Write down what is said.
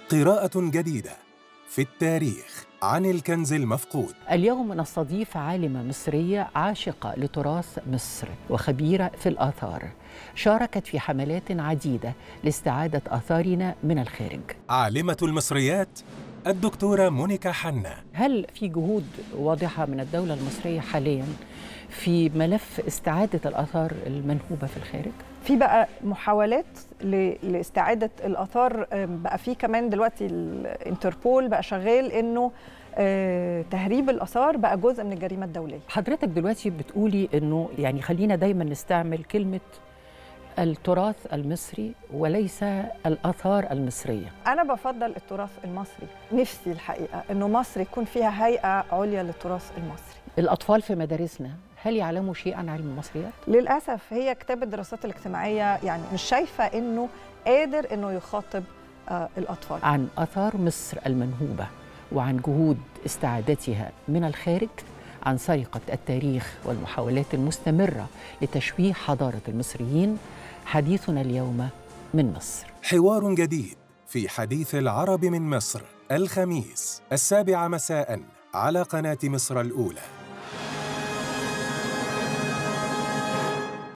قراءة جديدة في التاريخ عن الكنز المفقود اليوم نستضيف عالمة مصرية عاشقة لتراث مصر وخبيرة في الآثار شاركت في حملات عديدة لاستعادة آثارنا من الخارج عالمة المصريات الدكتورة مونيكا حنا هل في جهود واضحة من الدولة المصرية حالياً في ملف استعادة الآثار المنهوبة في الخارج؟ في بقى محاولات ل- لاستعادة الآثار أم، بقى في كمان دلوقتي الانتربول بقى شغال إنه آه، تهريب الآثار بقى جزء من الجريمة الدولية حضرتك دلوقتي بتقولي انه يعني خلينا دايما نستعمل كلمه التراث المصري وليس الاثار المصريه أنا بفضل التراث المصري نفسي الحقيقة إنه مصر يكون فيها هيئة عليا للتراث المصري الاطفال في مدارسنا هل يعلموا شيء عن علم المصريات للأسف هي كتاب الدراسات الاجتماعية يعني مش شايفة إنه قادر إنه يخاطب آه، الأطفال عن اثار مصر المنهوبه وعن جهود استعادتها من الخارج عن سرقه التاريخ والمحاولات المستمره لتشويه حضاره المصريين حديثنا اليوم من مصر حوار جديد في حديث العرب من مصر الخميس السابعة مساء على قناة مصر الأولى